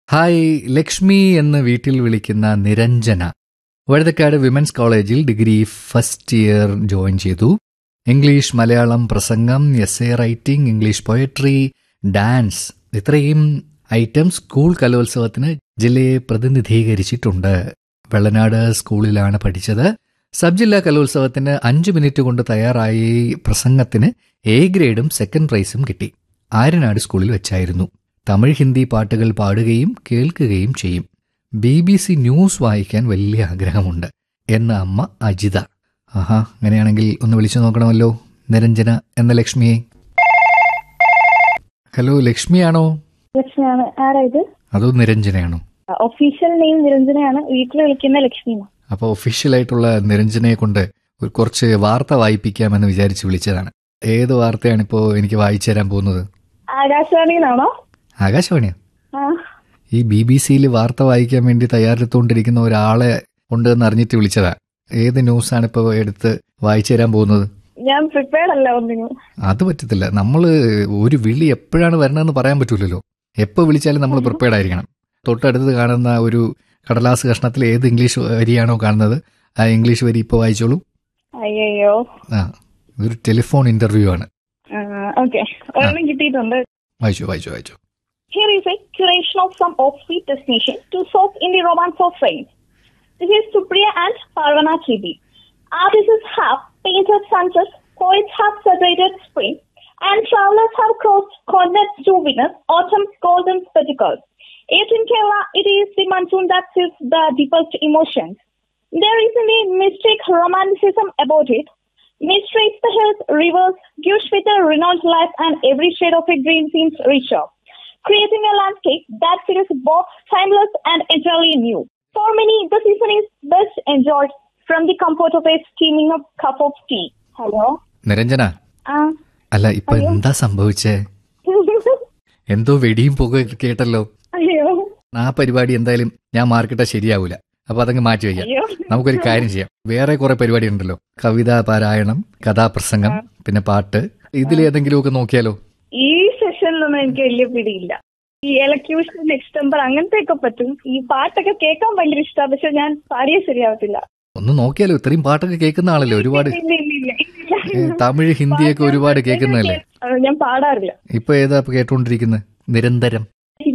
Hi Lakshmi എന്ന് വീട്ടിൽ വിളിക്കുന്ന നിരഞ്ജന വഴുതക്കാട് വിമൻസ് കോളേജിൽ ഡിഗ്രി ഫസ്റ്റ് ഇയർ ജോയിൻ ചെയ്തു ഇംഗ്ലീഷ് മലയാളം പ്രസംഗം essay writing English poetry dance ഇത്രയും ഐറ്റം സ്കൂൾ കലോത്സവത്തിന് ജില്ലയെ പ്രതിനിധീകരിച്ചിട്ടുണ്ട് വെള്ളനാട് സ്കൂളിലാണ് പഠിച്ചത് സബ് ജില്ലാ കലോത്സവത്തിന് അഞ്ച് മിനിറ്റ് കൊണ്ട് തയ്യാറായി പ്രസംഗത്തിന് എ ഗ്രേഡും സെക്കൻഡ് പ്രൈസും കിട്ടി ആര്യനാട് സ്കൂളിൽ വെച്ചായിരുന്നു തമിഴ് ഹിന്ദി പാട്ടുകൾ പാടുകയും കേൾക്കുകയും ചെയ്യും ബി ബി സി ന്യൂസ് വായിക്കാൻ വലിയ ആഗ്രഹമുണ്ട് എന്ന അമ്മ അജിത ആഹാ അങ്ങനെയാണെങ്കിൽ ഒന്ന് വിളിച്ചു നോക്കണമല്ലോ നിരഞ്ജന എന്ന ലക്ഷ്മിയെ ഹലോ ലക്ഷ്മിയാണോ ലക്ഷ്മിയാണ് ആരാ ഇത് അതോ നിരഞ്ജനയാണോ ഒഫീഷ്യൽ നെയിം നിരഞ്ജനയാണ് വീട്ടിൽ വിളിക്കുന്ന ലക്ഷ്മി അപ്പോൾ ഒഫീഷ്യലായിട്ടുള്ള നിരഞ്ജനയെ കൊണ്ട് ഒരു കുറച്ച് വാർത്ത വായിപ്പിക്കാമെന്ന് വിചാരിച്ച് വിളിച്ചതാണ് ഏത് വാർത്തയാണ് ഇപ്പോൾ എനിക്ക് വായിച്ചു തരാൻ പോകുന്നത് ആകാശവാണിന്നാണോ ആകാശവാണിയാ ആ ഈ ബി ബി സിയിൽ വാർത്ത വായിക്കാൻ വേണ്ടി തയ്യാറെടുത്തുകൊണ്ടിരിക്കുന്ന ഒരാളെ ഉണ്ടെന്ന് അറിഞ്ഞിട്ട് വിളിച്ചതാ ഏത് ന്യൂസാണ് ഇപ്പോൾ എടുത്ത് വായിച്ചു തരാൻ പോകുന്നത് ഞാൻ പ്രിപ്പയർഡ് അല്ല ഒന്നിനും അത് പറ്റത്തില്ല നമ്മൾ ഒരു വിളി എപ്പോഴാണ് വരണമെന്ന് പറയാൻ പറ്റൂലല്ലോ എപ്പോൾ വിളിച്ചാലും നമ്മൾ പ്രിപ്പയർഡ് ആയിരിക്കണം തൊട്ടടുത്ത് കാണുന്ന ഒരു കടലാസ് കഷ്ണത്തിൽ ഏത് ഇംഗ്ലീഷ് വരിയാണോ കാണുന്നത് ആ ഇംഗ്ലീഷ് വരി ഇപ്പോൾ വായിച്ചോളൂ അയ്യോ ആ ഇതൊരു ടെലിഫോൺ ഇന്റർവ്യൂ ആണ് ഓക്കെ ഒരെണ്ണം കിട്ടിയിട്ടുണ്ട് വായിച്ചു വായിച്ചു വായിച്ചു Here is a curation of some off-beat destination to soak in the romance of fame. This is Supriya and Parvana Chibi. Artists have painted sunsets, poets have celebrated spring, and travelers have crossed continents to witness autumn's golden spectacles. Yet in Kerala, it is the monsoon that feels the deepest emotions. There is a mystic romanticism about it. Mysteries the hills, rivers, gives with a renowned life, and every shade of a green seems richer creating a landscape that feels both timeless and entirely new. For many, the season is best enjoyed from the comfort of a steaming up cup of tea. Hello? Niranjana Ah. അല്ല ഇപ്പൊ അയ്യോ. എന്താ സംഭവിച്ചേ എന്തോ വെടിയും പുക കേട്ടല്ലോ അയ്യോ ആ പരിപാടി എന്തായാലും ഞാൻ മാർക്കിട്ട ശരിയാവൂല അപ്പൊ അതങ്ങ് മാറ്റി വയ്ക്കാം അയ്യോ നമുക്കൊരു കാര്യം ചെയ്യാം വേറെ കുറെ പരിപാടി ഉണ്ടല്ലോ കവിതാ പാരായണം കഥാപ്രസംഗം പിന്നെ പാട്ട് ഇതിലേതെങ്കിലുമൊക്കെ നോക്കിയാലോ ഈ സെഷനിലൊന്നും എനിക്ക് വലിയ പിടിയില്ല ഈ എലക്യൂഷൻ എക്സ്റ്റംബർ അങ്ങനത്തെ ഒക്കെ പറ്റും ഈ പാട്ടൊക്കെ കേൾക്കാൻ ഭയങ്കര ഇഷ്ടമാണ് പക്ഷെ ഞാൻ പാടിയാൽ ശരിയാവത്തില്ല ഒന്ന് നോക്കിയാലോ ഇത്രയും പാട്ടൊക്കെ കേൾക്കുന്ന ആളല്ലേ ഒരുപാട് ഇല്ല ഇല്ല ഇല്ല ഏ, തമിഴ് ഹിന്ദിയൊക്കെ ഒരുപാട് കേൾക്കുന്നതല്ലേ അത് ഞാൻ പാടാറില്ല ഇപ്പൊ ഏതാ ഇപ്പൊ കേട്ടോണ്ടിരിക്കുന്നത് നിരന്തരം